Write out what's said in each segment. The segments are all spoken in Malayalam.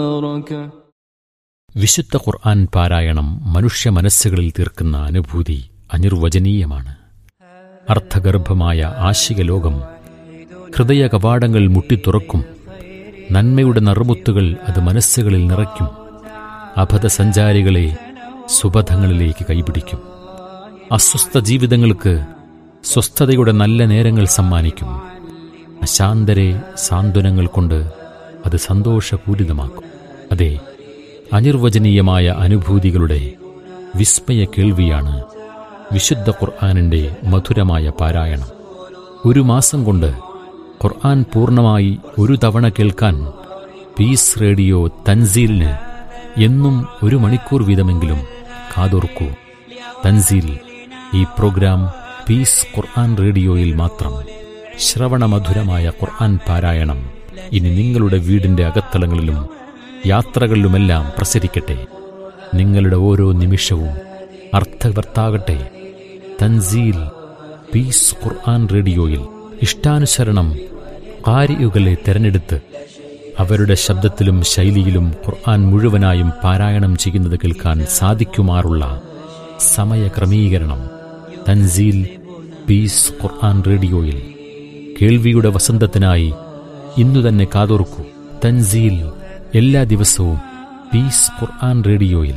വിശുദ്ധ ഖുർആൻ പാരായണം മനുഷ്യ മനസ്സുകളിൽ തീർക്കുന്ന അനുഭൂതി അനിർവചനീയമാണ് അർത്ഥഗർഭമായ ആശിക ലോകം ഹൃദയ കവാടങ്ങൾ മുട്ടിത്തുറക്കും നന്മയുടെ നറുമുത്തുകൾ അത് മനസ്സുകളിൽ നിറയ്ക്കും അബദ്ധസഞ്ചാരികളെ സുബധങ്ങളിലേക്ക് കൈപിടിക്കും അസ്വസ്ഥ ജീവിതങ്ങൾക്ക് സ്വസ്ഥതയുടെ നല്ല നേരങ്ങൾ സമ്മാനിക്കും അശാന്തരെ സാന്ത്വനങ്ങൾ കൊണ്ട് അത് സന്തോഷപൂരിതമാക്കും അതെ അനിർവചനീയമായ അനുഭൂതികളുടെ വിസ്മയ കേൾവിയാണ് വിശുദ്ധ ഖുർആാനിൻ്റെ മധുരമായ പാരായണം ഒരു മാസം കൊണ്ട് ഖുർആൻ പൂർണ്ണമായി ഒരു തവണ കേൾക്കാൻ പീസ് റേഡിയോ തൻസീലിന് എന്നും ഒരു മണിക്കൂർ വീതമെങ്കിലും കാതോർക്കൂ തൻസീൽ ഈ പ്രോഗ്രാം പീസ് ഖുർആൻ റേഡിയോയിൽ മാത്രം ശ്രവണമധുരമായ ഖുർആൻ പാരായണം ഇനി നിങ്ങളുടെ വീടിന്റെ അകത്തളങ്ങളിലും യാത്രകളിലുമെല്ലാം പ്രസരിക്കട്ടെ നിങ്ങളുടെ ഓരോ നിമിഷവും അർത്ഥവർത്താകട്ടെ തൻസീൽ പീസ് ഖുർആൻ റേഡിയോയിൽ ഇഷ്ടാനുസരണം കാരിയുകളെ തെരഞ്ഞെടുത്ത് അവരുടെ ശബ്ദത്തിലും ശൈലിയിലും ഖുർആൻ മുഴുവനായും പാരായണം ചെയ്യുന്നത് കേൾക്കാൻ സാധിക്കുമാറുള്ള സമയക്രമീകരണം തൻസീൽ പീസ് ഖുർആൻ റേഡിയോയിൽ കേൾവിയുടെ വസന്തത്തിനായി ഇന്നു തന്നെ കാതോർക്കൂ തൻസീൽ എല്ലാ ദിവസവും പീസ് ഖുർആൻ റേഡിയോയിൽ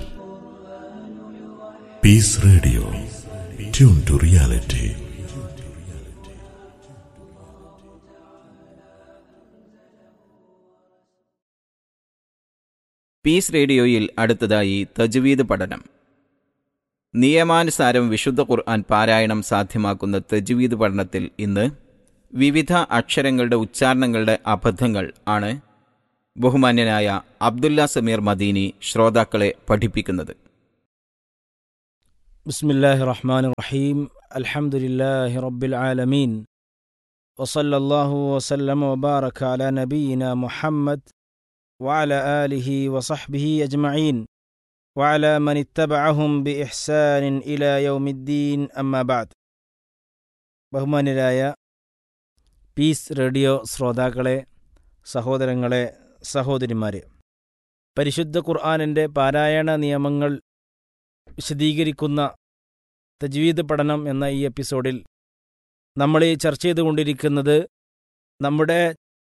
peace radio tune to reality peace റേഡിയോയിൽ അടുത്തതായി തജ്വീദ് പഠനം നിയമാനുസാരം വിശുദ്ധ ഖുർആൻ പാരായണം സാധ്യമാക്കുന്ന തജ്വീദ് പഠനത്തിൽ ഇന്ന് വിവിധ അക്ഷരങ്ങളുടെ ഉച്ചാരണങ്ങളുടെ അബദ്ധങ്ങൾ ആണ് ബഹുമാന്യനായ അബ്ദുല്ല സമീർ മദീനി ശ്രോതാക്കളെ പഠിപ്പിക്കുന്നത് بسم الله الرحمن الرحيم الحمد لله رب العالمين وصلى الله وسلم وبارك على نبينا محمد وعلى آله وصحبه أجمعين وعلى من اتبعهم بإحسان إلى يوم الدين أما بعد ബഹുമാന്യരായ പീസ് റേഡിയോ ശ്രോതാക്കളെ സഹോദരങ്ങളെ സഹോദരിമാരെ പരിശുദ്ധ ഖുർആാനിൻ്റെ പാരായണ നിയമങ്ങൾ വിശദീകരിക്കുന്ന തജ്വീദ് പഠനം എന്ന ഈ എപ്പിസോഡിൽ നമ്മൾ ഈ ചർച്ച ചെയ്തുകൊണ്ടിരിക്കുന്നത് നമ്മുടെ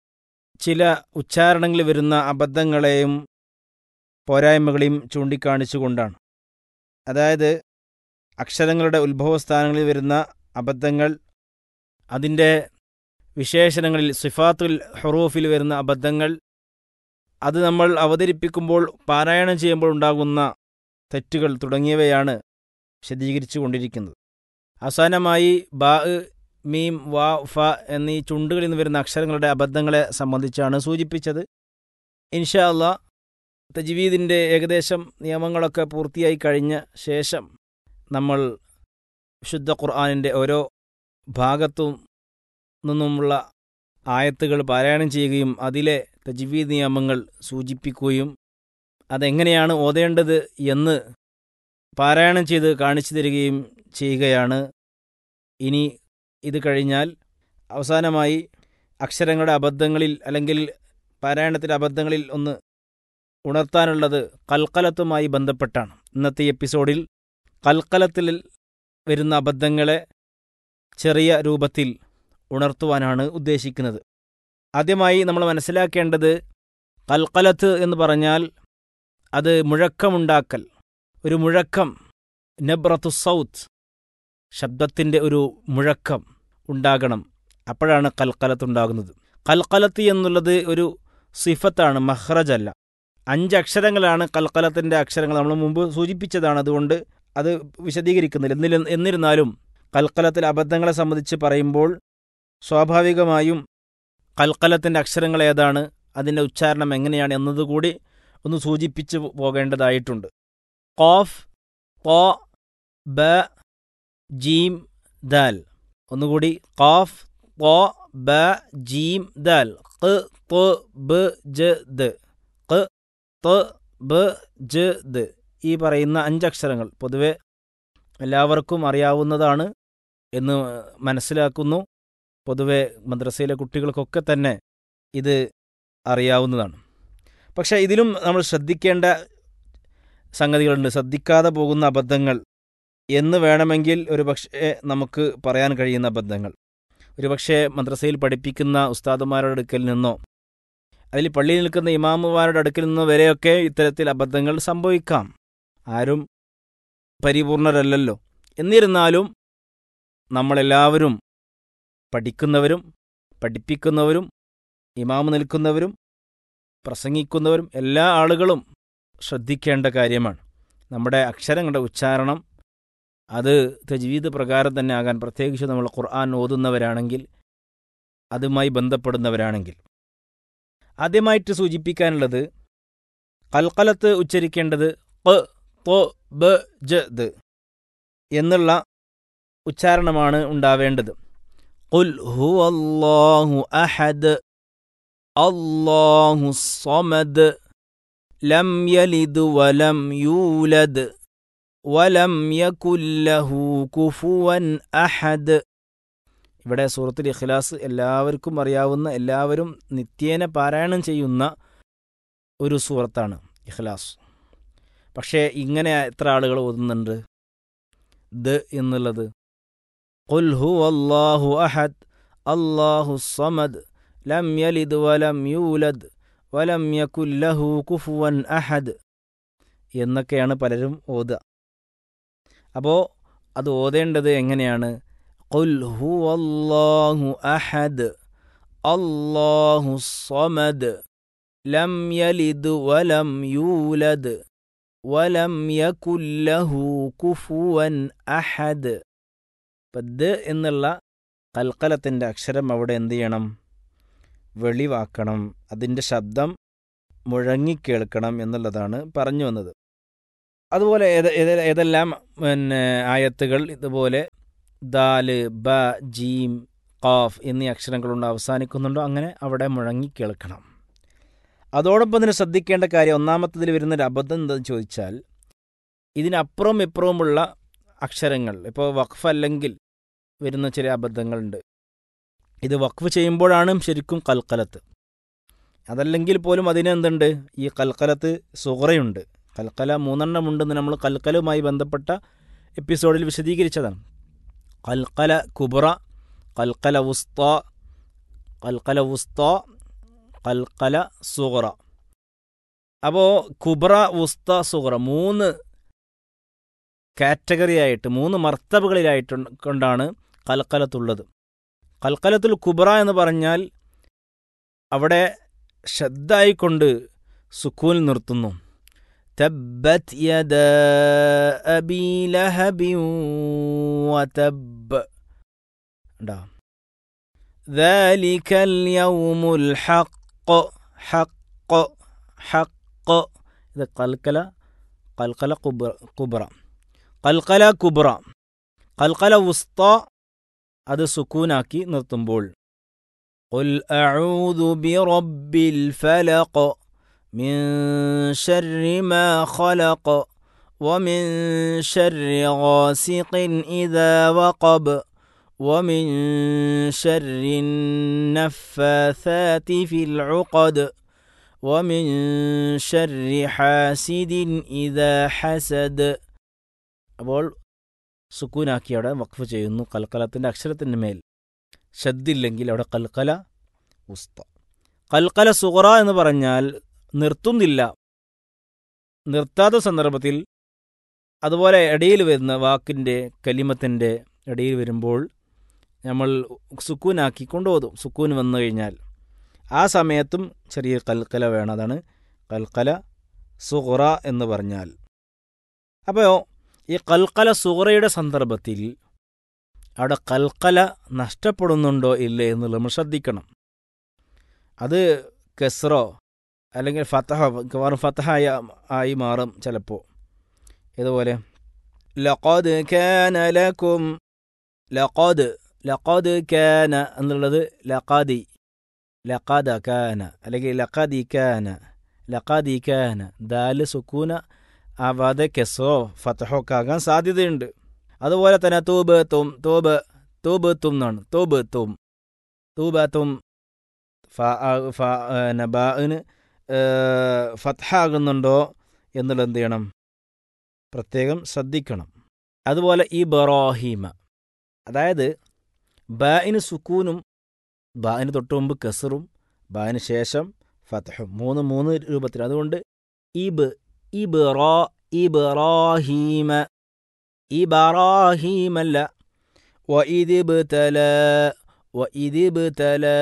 ചില ഉച്ചാരണങ്ങളിൽ വരുന്ന അബദ്ധങ്ങളെയും പോരായ്മകളെയും ചൂണ്ടിക്കാണിച്ചുകൊണ്ടാണ് അതായത് അക്ഷരങ്ങളുടെ ഉത്ഭവസ്ഥാനങ്ങളിൽ വരുന്ന അബദ്ധങ്ങൾ അതിൻ്റെ വിശേഷണങ്ങളിൽ സിഫാത്തുൽ ഹുറൂഫിൽ വരുന്ന അബദ്ധങ്ങൾ അത് നമ്മൾ അവതരിപ്പിക്കുമ്പോൾ പാരായണം ചെയ്യുമ്പോൾ ഉണ്ടാകുന്ന തെറ്റുകൾ തുടങ്ങിയവയാണ് വിശദീകരിച്ചു കൊണ്ടിരിക്കുന്നത് അവസാനമായി ബാ മീം വാ ഫ എന്നീ ചുണ്ടുകളിൽ നിന്ന് വരുന്ന അക്ഷരങ്ങളുടെ അബദ്ധങ്ങളെ സംബന്ധിച്ചാണ് സൂചിപ്പിച്ചത് ഇൻഷാ അള്ളാ തജ്വീദിൻ്റെ ഏകദേശം നിയമങ്ങളൊക്കെ പൂർത്തിയായി കഴിഞ്ഞ ശേഷം നമ്മൾ വിശുദ്ധ ഖുർആാനിൻ്റെ ഓരോ ഭാഗത്തും നിന്നുമുള്ള ആയത്തുകൾ പാരായണം ചെയ്യുകയും അതിലെ തജ്വീദ് നിയമങ്ങൾ സൂചിപ്പിക്കുകയും അതെങ്ങനെയാണ് ഓതേണ്ടത് എന്ന് പാരായണം ചെയ്ത് കാണിച്ചു തരികയും ചെയ്യുകയാണ് ഇനി ഇത് കഴിഞ്ഞാൽ അവസാനമായി അക്ഷരങ്ങളുടെ അബദ്ധങ്ങളിൽ അല്ലെങ്കിൽ പാരായണത്തിലെ അബദ്ധങ്ങളിൽ ഒന്ന് ഉണർത്താനുള്ളത് കൽക്കലത്തുമായി ബന്ധപ്പെട്ടാണ് ഇന്നത്തെ എപ്പിസോഡിൽ കൽക്കലത്തിൽ വരുന്ന അബദ്ധങ്ങളെ ചെറിയ രൂപത്തിൽ ഉണർത്തുവാനാണ് ഉദ്ദേശിക്കുന്നത് ആദ്യമായി നമ്മൾ മനസ്സിലാക്കേണ്ടത് കൽക്കലത്ത് എന്ന് പറഞ്ഞാൽ അത് മുഴക്കമുണ്ടാക്കൽ ഒരു മുഴക്കം നബ്രത്തു സൗത്ത് ശബ്ദത്തിൻ്റെ ഒരു മുഴക്കം ഉണ്ടാകണം അപ്പോഴാണ് കൽക്കലത്തുണ്ടാകുന്നത് കൽക്കലത്ത് എന്നുള്ളത് ഒരു സിഫത്താണ് മഹ്റജ് അല്ല അഞ്ച് അക്ഷരങ്ങളാണ് കൽക്കലത്തിൻ്റെ അക്ഷരങ്ങൾ നമ്മൾ മുമ്പ് സൂചിപ്പിച്ചതാണ് അതുകൊണ്ട് അത് വിശദീകരിക്കുന്നില്ല എന്നിൽ എന്നിരുന്നാലും കൽക്കലത്തിലെ അബദ്ധങ്ങളെ സംബന്ധിച്ച് പറയുമ്പോൾ സ്വാഭാവികമായും കൽക്കലത്തിൻ്റെ അക്ഷരങ്ങൾ ഏതാണ് അതിൻ്റെ ഉച്ചാരണം എങ്ങനെയാണ് എന്നതുകൂടി ഒന്ന് സൂചിപ്പിച്ചു പോകേണ്ടതായിട്ടുണ്ട് കോഫ് കോ ബ ജീം ദാൽ ഒന്നുകൂടി കോഫ് കോ ബ ജീം ദാൽ ഖ് ത് ബ ജ ദ് ഖ് ത് ബ ജ ദ് ഈ പറയുന്ന അഞ്ചക്ഷരങ്ങൾ പൊതുവെ എല്ലാവർക്കും അറിയാവുന്നതാണ് എന്ന് മനസ്സിലാക്കുന്നു പൊതുവെ മദ്രസയിലെ കുട്ടികൾക്കൊക്കെ തന്നെ ഇത് അറിയാവുന്നതാണ് പക്ഷേ ഇതിലും നമ്മൾ ശ്രദ്ധിക്കേണ്ട സംഗതികളുണ്ട് ശ്രദ്ധിക്കാതെ പോകുന്ന അബദ്ധങ്ങൾ എന്ന് വേണമെങ്കിൽ ഒരു പക്ഷേ നമുക്ക് പറയാൻ കഴിയുന്ന അബദ്ധങ്ങൾ ഒരു പക്ഷേ മദ്രസയിൽ പഠിപ്പിക്കുന്ന ഉസ്താദുമാരുടെ അടുക്കൽ നിന്നോ അതിൽ പള്ളിയിൽ നിൽക്കുന്ന ഇമാമുമാരുടെ അടുക്കൽ നിന്നോ വരെയൊക്കെ ഇത്തരത്തിൽ അബദ്ധങ്ങൾ സംഭവിക്കാം ആരും പരിപൂർണരല്ലല്ലോ എന്നിരുന്നാലും നമ്മളെല്ലാവരും പഠിക്കുന്നവരും പഠിപ്പിക്കുന്നവരും ഇമാമ് നിൽക്കുന്നവരും പ്രസംഗിക്കുന്നവരും എല്ലാ ആളുകളും ശ്രദ്ധിക്കേണ്ട കാര്യമാണ് നമ്മുടെ അക്ഷരങ്ങളുടെ ഉച്ചാരണം അത് തജ്വീദ് പ്രകാരം തന്നെ ആകാൻ പ്രത്യേകിച്ച് നമ്മൾ ഖുർആൻ ഓതുന്നവരാണെങ്കിൽ അതുമായി ബന്ധപ്പെടുന്നവരാണെങ്കിൽ ആദ്യമായിട്ട് സൂചിപ്പിക്കാനുള്ളത് കൽക്കലത്ത് ഉച്ചരിക്കേണ്ടത് q, ط, ബ ജ ദ് എന്നുള്ള ഉച്ചാരണമാണ് ഉണ്ടാവേണ്ടത് ഖുൽ ഹുവല്ലാഹു അഹദ് അല്ലാഹു സമദ് ലം യലിദ് വലം യൂലദ് വലം യകുല്ലഹു കുഫുവൻ അഹദ് ഇവിടെ സൂറത്തുൽ ഇഖ്ലാസ് എല്ലാവർക്കും അറിയാവുന്ന എല്ലാവരും നിത്യേന പാരായണം ചെയ്യുന്ന ഒരു സൂറത്താണ് ഇഖ്ലാസ് പക്ഷേ ഇങ്ങനെ എത്ര ആളുകൾ ഓതുന്നുണ്ട് ദ് എന്നുള്ളത് ഖുൽ ഹുവല്ലാഹു അഹദ് അല്ലാഹു സമദ് ലം യലിദ് വലം യൂലദ് വലം യകുല്ലഹു കുഫുവൻ അഹദ് എന്നൊക്കെയാണ് പലരും ഓതുക അപ്പോൾ അത് ഓതേണ്ടത് എങ്ങനെയാണ് ഖുൽ ഹുവല്ലാഹു അഹദ് അല്ലാഹു സമദ് ലം യലിദ് വലം യൂലദ് വലം യകുല്ലഹു കുഫുവൻ അഹദ് പദ് എന്നുള്ള കൽക്കലത്തിൻ്റെ അക്ഷരം അവിടെ എന്ത് ചെയ്യണം വെളിവാക്കണം അതിൻ്റെ ശബ്ദം മുഴങ്ങിക്കേൾക്കണം എന്നുള്ളതാണ് പറഞ്ഞു വന്നത് അതുപോലെ ഏത് ഏത് ഏതെല്ലാം പിന്നെ ആയത്തുകൾ ഇതുപോലെ ദാല് ബ ജീം ഖാഫ് എന്നീ അക്ഷരങ്ങളുണ്ട് അവസാനിക്കുന്നുണ്ടോ അങ്ങനെ അവിടെ മുഴങ്ങിക്കേൾക്കണം അതോടൊപ്പം തന്നെ ശ്രദ്ധിക്കേണ്ട കാര്യം ഒന്നാമത്തതിൽ വരുന്നൊരു അബദ്ധം എന്താണെന്ന് ചോദിച്ചാൽ ഇതിനപ്പുറം ഇപ്പുറവുമുള്ള അക്ഷരങ്ങൾ ഇപ്പോൾ വഖഫ് അല്ലെങ്കിൽ വരുന്ന ചില അബദ്ധങ്ങളുണ്ട് ഇത് വഖഫ് ചെയ്യുമ്പോഴാണ് ശരിക്കും കൽക്കലത്ത് അതല്ലെങ്കിൽ പോലും അതിനെന്തുണ്ട് ഈ കൽക്കലത്ത് സുഹറയുണ്ട് കൽക്കല മൂന്നെണ്ണം ഉണ്ടെന്ന് നമ്മൾ കൽക്കലുമായി ബന്ധപ്പെട്ട എപ്പിസോഡിൽ വിശദീകരിച്ചതാണ് കൽക്കല കുബറ കൽക്കല ഉസ്ത കൽക്കല ഉസ്ത കൽക്കല സുഹറ അപ്പോൾ കുബറ ഉസ്ത സുഹറ മൂന്ന് കാറ്റഗറി ആയിട്ട് മൂന്ന് മർത്തബുകളിലായിട്ട് കൊണ്ടാണ് കൽക്കലത്തുള്ളത് കൽക്കലത്തുൽ കുബറ എന്ന് പറഞ്ഞാൽ അവിടെ ശ്രദ്ധായിക്കൊണ്ട് സുക്കൂൻ നിർത്തുന്നു തബ്ബത് യദ അബീ ലഹബിൻ വതബ്ബ് ഉണ്ടാ ذلك اليوم الحق حق حق ഇത് കൽക്കല കൽക്കല കുബറ കുബറ കൽക്കല കുബറ കൽക്കല ഉസ്ത അത് സുക്കൂനാക്കി നിർത്തുമ്പോൾ قل أعوذ برب الفلق من شر ما خلق ومن شر غاسق إذا وقب ومن شر النفاثات في العقد ومن شر حاسد إذا حسد അപ്പോൾ സുക്കൂനാക്കി അവിടെ വഖഫ് ചെയ്യുന്നു കൽക്കലത്തിൻ്റെ അക്ഷരത്തിൻ്റെ മേൽ ശദ്ദില്ലെങ്കിൽ അവിടെ കൽക്കല ഉസ്ത കൽക്കല സുഹറ എന്ന് പറഞ്ഞാൽ നിർത്തുന്നില്ല നിർത്താത്ത സന്ദർഭത്തിൽ അതുപോലെ ഇടയിൽ വരുന്ന വാക്കിൻ്റെ കലിമത്തിൻ്റെ ഇടയിൽ വരുമ്പോൾ നമ്മൾ സുക്കൂനാക്കി കൊണ്ടുപോകും സുക്കൂൻ വന്നു കഴിഞ്ഞാൽ ആ സമയത്തും ചെറിയ കൽക്കല വേണം അതാണ് കൽക്കല സുഹറ എന്ന് പറഞ്ഞാൽ അപ്പോൾ ഈ കൽക്കല സുഹറയുടെ സന്ദർഭത്തിൽ അവിടെ കൽക്കല നഷ്ടപ്പെടുന്നുണ്ടോ ഇല്ലേ എന്നുള്ളത് നമ്മൾ ശ്രദ്ധിക്കണം അത് കെസ്റോ അല്ലെങ്കിൽ ഫത്തഹ മിക്കവാറും ഫത്തഹായ ആയി മാറും ചിലപ്പോൾ ഇതുപോലെ ലഖദ് കാന ലക്കും ലഖദ് ലഖദ് കാന എന്നുള്ളത് ലഖാദി ലഖാദ കാന അല്ലെങ്കിൽ ലഖാദി കാന ലഖാദി കാന ദാല് സുക്കൂന ആവാതെ കെസ്റോ ഫത്തഹോ ഒക്കെ ആകാൻ സാധ്യതയുണ്ട് അതുപോലെ തന്നെ തൂബ് തും തൂബ് തൂബ് തും എന്നാണ് തൂബ് തും തൂബ തും ഫ ഫ ബാന് ഫത്ഹാകുന്നുണ്ടോ എന്നുള്ളത് എന്ത് ചെയ്യണം പ്രത്യേകം ശ്രദ്ധിക്കണം അതുപോലെ ഈ ബറോഹീമ അതായത് ബായിന് സുക്കൂനും ബായിന് തൊട്ട് മുമ്പ് കസറും ബായിന് ശേഷം ഫത്ഹും മൂന്ന് മൂന്ന് രൂപത്തിൽ അതുകൊണ്ട് ഇബ് ഇബ്റോ ഇബ്റാഹീമ ഇബറാഹീമല്ല വഇദിബ്തല വഇദിബ്തല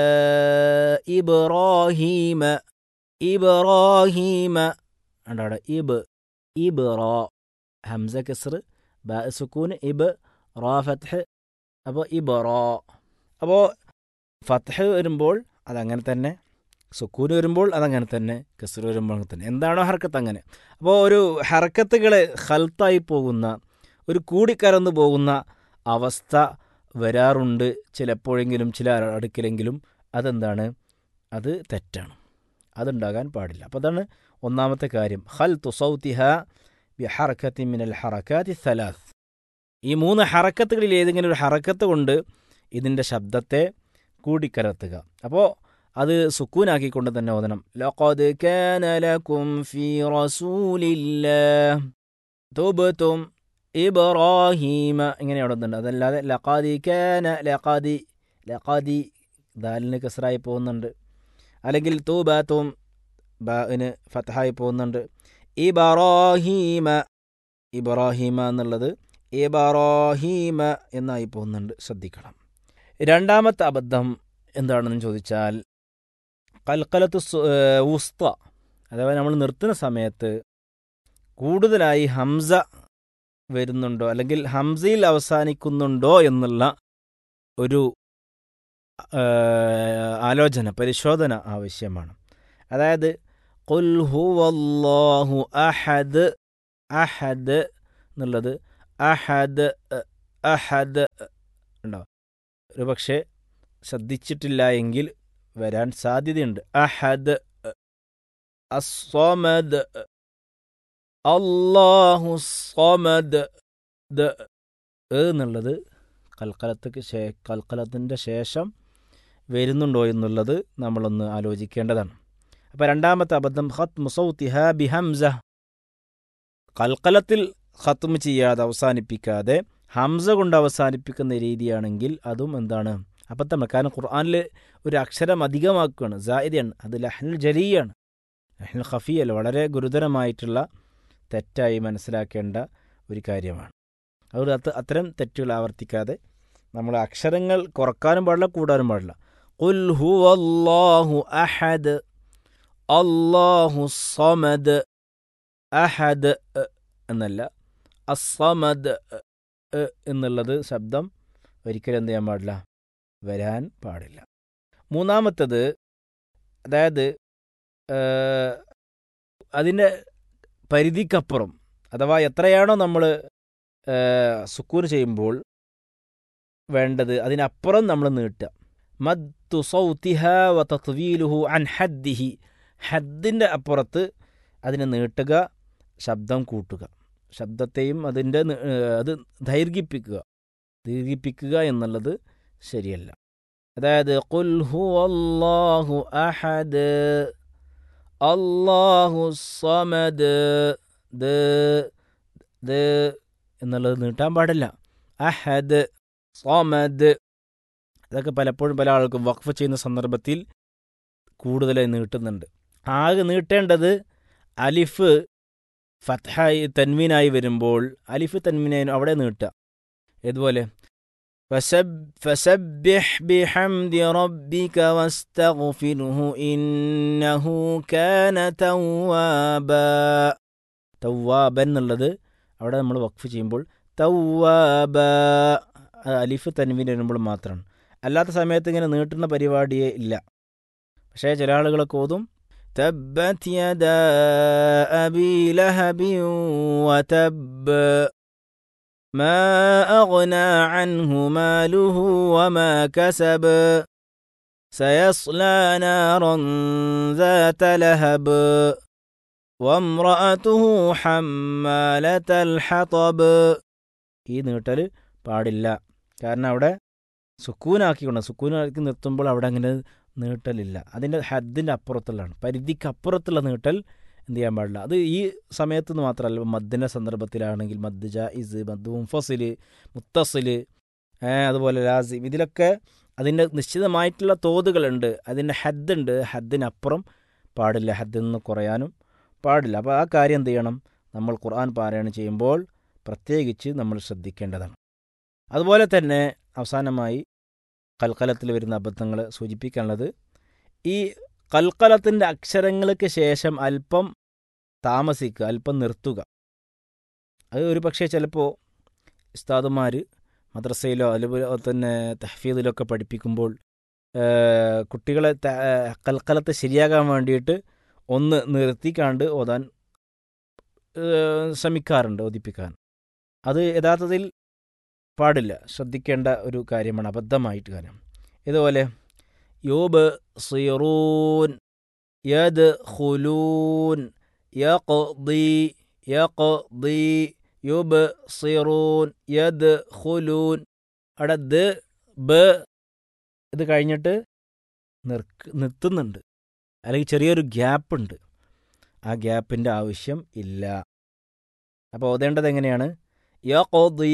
ഇബ്റാഹീമ ഇബ്റാഹീമ അവിടെ ഇബ് ഇബ്റോ ഹംസ കസർ ബാ സുക്കൂൻ ഇബ് റോ ഫത്ഹ് അപ്പോൾ ഇബ്റോ അപ്പോൾ ഫത്ഹ് വരുമ്പോൾ അതങ്ങനെ തന്നെ സുക്കൂന് വരുമ്പോൾ അതങ്ങനെ തന്നെ കസർ വരുമ്പോൾ അങ്ങനെ തന്നെ എന്താണോ ഹർക്കത്ത് അങ്ങനെ അപ്പോൾ ഒരു ഹർക്കത്തുകൾ ഹൽത്തായി പോകുന്ന ഒരു കൂടിക്കലർന്നു പോകുന്ന അവസ്ഥ വരാറുണ്ട് ചിലപ്പോഴെങ്കിലും ചില അടുക്കിലെങ്കിലും അതെന്താണ് അത് തെറ്റാണ് അതുണ്ടാകാൻ പാടില്ല അപ്പോൾ അതാണ് ഒന്നാമത്തെ കാര്യം ഹൽ തുസൗത്തിഹ ബി ഹറക്കത്തി മിനൽ ഹറക്കാത്തി സലാസ് ഈ മൂന്ന് ഹറക്കത്തുകളിൽ ഏതെങ്കിലും ഒരു ഹറക്കത്ത് കൊണ്ട് ഇതിൻ്റെ ശബ്ദത്തെ കൂടിക്കലർത്തുക അപ്പോൾ അത് സുക്കൂനാക്കിക്കൊണ്ട് തന്നെ ഓതണം ലഖദ് കാന ലക്കും ഫീ റസൂലില്ലാഹ് തുബ്തും ഇബ്രാഹീമ ഇങ്ങനെ അവിടെ ഉണ്ട് അതല്ലാതെ ലഖാദി കാന ലഖാദി ലഖാദി ദാലിന് കസറായി പോകുന്നുണ്ട് അല്ലെങ്കിൽ തൂബാത്തും ബാന് ഫത്തഹായി പോകുന്നുണ്ട് ഇബറാഹീമ ഇബ്രാഹീമ എന്നുള്ളത് ഇബറാഹീമ എന്നായി പോകുന്നുണ്ട് ശ്രദ്ധിക്കണം രണ്ടാമത്തെ അബദ്ധം എന്താണെന്ന് ചോദിച്ചാൽ കൽക്കലത്ത് ഉസ്ത അഥവാ നമ്മൾ നിർത്തുന്ന സമയത്ത് കൂടുതലായി ഹംസ വരുന്നുണ്ടോ അല്ലെങ്കിൽ ഹംസയിൽ അവസാനിക്കുന്നുണ്ടോ എന്നുള്ള ഒരു ആലോചന പരിശോധന ആവശ്യമാണ് അതായത് കുൽ ഹുവല്ലാഹു അഹദ് അഹദ് എന്നുള്ളത് അഹദ് അഹദ് ഉണ്ടോ ഒരു പക്ഷേ ശ്രദ്ധിച്ചിട്ടില്ല എങ്കിൽ വരാൻ സാധ്യതയുണ്ട് അഹദ് അസ്വമദ് അള്ളാഹു സ്വമദ് ദ എന്നുള്ളത് കൽക്കലത്തിന് ശേ കൽക്കലത്തിൻ്റെ ശേഷം വരുന്നുണ്ടോ എന്നുള്ളത് നമ്മളൊന്ന് ആലോചിക്കേണ്ടതാണ് അപ്പോൾ രണ്ടാമത്തെ അബദ്ധം ഹത്ത് മുസൗത്തിഹ ബിഹംസ കൽക്കലത്തിൽ ഖത്മ് ചെയ്യാതെ അവസാനിപ്പിക്കാതെ ഹംസ കൊണ്ട് അവസാനിപ്പിക്കുന്ന രീതിയാണെങ്കിൽ അതും എന്താണ് അബദ്ധമാണ് കാരണം ഖുർആാനിൽ ഒരു അക്ഷരം അധികമാക്കുകയാണ് സായിദയാണ് അത് ലഹ്നുൽ ജലിയാണ് ലഹ്നുൽ ഖഫിയല്ല വളരെ ഗുരുതരമായിട്ടുള്ള തെറ്റായി മനസ്സിലാക്കേണ്ട ഒരു കാര്യമാണ് അതുകൊണ്ട് അത് അത്തരം തെറ്റുകൾ ആവർത്തിക്കാതെ നമ്മൾ അക്ഷരങ്ങൾ കുറക്കാനും പാടില്ല കൂടാനും പാടില്ല ഖുൽ ഹുവല്ലാഹു അഹദ് അല്ലാഹു സമദ് അഹദ് എന്നല്ല അസമദ് എന്നുള്ളത് ശബ്ദം ഒരിക്കലും എന്ത് ചെയ്യാൻ പാടില്ല വരാൻ പാടില്ല മൂന്നാമത്തത് അതായത് അതിൻ്റെ പരിധിക്കപ്പുറം അഥവാ എത്രയാണോ നമ്മൾ സുക്കൂർ ചെയ്യുമ്പോൾ വേണ്ടത് അതിനപ്പുറം നമ്മൾ നീട്ടുക മദ്തു സൗത്തിഹ വ തത്വീലുഹു അൻ ഹദ്ദിഹി ഹദ്ദിൻ്റെ അപ്പുറത്ത് അതിനെ നീട്ടുക ശബ്ദം കൂട്ടുക ശബ്ദത്തെയും അതിൻ്റെ അത് ദൈർഘിപ്പിക്കുക ദീർഘിപ്പിക്കുക എന്നുള്ളത് ശരിയല്ല അതായത് ഖുൽ ഹു അല്ലാഹു അഹദ് അല്ലാഹു സമദ് ദ ദ എന്നുള്ളത് നീട്ടാൻ പാടില്ല അഹദ് സമദ് അതൊക്കെ പലപ്പോഴും പല ആൾക്കും വഖഫ് ചെയ്യുന്ന സന്ദർഭത്തിൽ കൂടുതലായി നീട്ടുന്നുണ്ട് ആകെ നീട്ടേണ്ടത് അലിഫ് ഫത്ഹായി തൻവീനായി വരുമ്പോൾ അലിഫ് തൻവീനായി അവിടെ നീട്ടുക ഏതുപോലെ فسبح بحمد ربك واستغفره إنه كان توابا തവ്വാബൻ എന്നുള്ളത് അവിടെ നമ്മൾ വഖഫ് ചെയ്യുമ്പോൾ തവ്വാബ അലിഫ് തൻവീൻ വരുമ്പോൾ മാത്രമാണ് അല്ലാത്ത സമയത്ത് ഇങ്ങനെ നീട്ടുന്ന പരിപാടിയേ ഇല്ല പക്ഷേ ചില ആളുകളൊക്കെ ഓതും تبت يدا أبي لهب وتب ما أغنى عنه ماله وما كسب سيصلى نارا ذات لهب وامرأته حمالة الحطب ഈ നീട്ടൽ പാടില്ല കാരണം അവിടെ സുക്കൂനാക്കിക്കൊണ്ട് സുക്കൂനാക്കി നിർത്തുമ്പോൾ അവിടെ അങ്ങനെ നീട്ടലില്ല അതിൻ്റെ ഹദ്ദിൻ്റെ അപ്പുറത്തുള്ളതാണ് പരിധിക്ക് അപ്പുറത്തുള്ള നീട്ടൽ എന്ത് ചെയ്യാൻ പാടില്ല അത് ഈ സമയത്ത് നിന്ന് മാത്രമല്ല മദ്ദിൻ്റെ സന്ദർഭത്തിലാണെങ്കിൽ മദ് ജായിസ് മദ് മുഫസിൽ മുത്തസിൽ അതുപോലെ ലാസിം ഇതിലൊക്കെ അതിൻ്റെ നിശ്ചിതമായിട്ടുള്ള തോതുകളുണ്ട് അതിൻ്റെ ഹദ്ദുണ്ട് ഹദ്ദിനപ്പുറം പാടില്ല ഹദ്ദിൽ നിന്ന് കുറയാനും പാടില്ല അപ്പോൾ ആ കാര്യം എന്ത് ചെയ്യണം നമ്മൾ ഖുർആൻ പാരായണം ചെയ്യുമ്പോൾ പ്രത്യേകിച്ച് നമ്മൾ ശ്രദ്ധിക്കേണ്ടതാണ് അതുപോലെ തന്നെ അവസാനമായി കൽക്കലത്തിൽ വരുന്ന അബദ്ധങ്ങൾ സൂചിപ്പിക്കാനുള്ളത് ഈ കൽക്കലത്തിൻ്റെ അക്ഷരങ്ങൾക്ക് ശേഷം അല്പം താമസിക്കുക അല്പം നിർത്തുക അത് ഒരു പക്ഷേ ചിലപ്പോൾ ഉസ്താദുമാർ മദ്രസയിലോ അതുപോലെ തന്നെ തഹഫീദിലൊക്കെ പഠിപ്പിക്കുമ്പോൾ കുട്ടികളെ കൽക്കലത്തെ ശരിയാകാൻ വേണ്ടിയിട്ട് ഒന്ന് നിർത്തിക്കാണ്ട് ഓതാൻ ശ്രമിക്കാറുണ്ട് ഓദിപ്പിക്കാൻ അത് യഥാർത്ഥത്തിൽ പാടില്ല ശ്രദ്ധിക്കേണ്ട ഒരു കാര്യമാണ് അബദ്ധമായിട്ട് കാര്യം ഇതുപോലെ യോബ് സിറൂൻ യദ് ഖുലൂൻ യഖ്ദി യഖ്ദി യുബ് സിറൂൻ യദ് ഖുലൂൻ അവിടെ ദ് ബ ഇത് കഴിഞ്ഞിട്ട് നിർക്ക് നിർത്തുന്നുണ്ട് അല്ലെങ്കിൽ ചെറിയൊരു ഗ്യാപ്പ് ഉണ്ട് ആ ഗ്യാപ്പിൻ്റെ ആവശ്യം ഇല്ല അപ്പോൾ ഓതേണ്ടത് എങ്ങനെയാണ് യഖ്ദി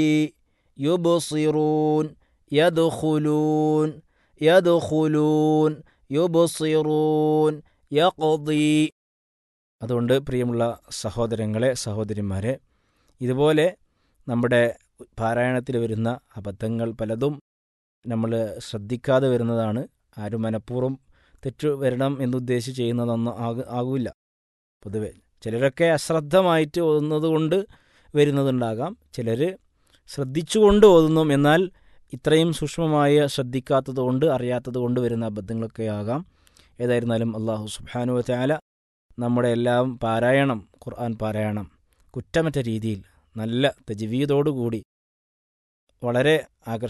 യുബ്സിറൂൻ യദ്ഖുലൂൻ യദ്ഖുലൂൻ യുബ്സിറൂൻ യഖ്ദി അതുകൊണ്ട് പ്രിയമുള്ള സഹോദരങ്ങളെ സഹോദരിമാരെ ഇതുപോലെ നമ്മുടെ പാരായണത്തിൽ വരുന്ന അബദ്ധങ്ങൾ പലതും നമ്മൾ ശ്രദ്ധിക്കാതെ വരുന്നതാണ് ആരും മനഃപൂർവ്വം തെറ്റു വരണം എന്നുദ്ദേശിച്ച് ചെയ്യുന്നതൊന്നും ആക ആകില്ല പൊതുവെ ചിലരൊക്കെ അശ്രദ്ധമായിട്ട് ഓതുന്നത് കൊണ്ട് വരുന്നതുണ്ടാകാം ചിലർ ശ്രദ്ധിച്ചുകൊണ്ട് ഓതുന്നു എന്നാൽ ഇത്രയും സൂക്ഷ്മമായ ശ്രദ്ധിക്കാത്തത് കൊണ്ട് അറിയാത്തത് കൊണ്ട് വരുന്ന അബദ്ധങ്ങളൊക്കെ ആകാം ഏതായിരുന്നാലും അള്ളാഹു സുബാനു ചാല നമ്മുടെ എല്ലാം പാരായണം ഖുർആൻ പാരായണം കുറ്റമറ്റ രീതിയിൽ നല്ല തജ്വീദോടുകൂടി വളരെ ആകർഷ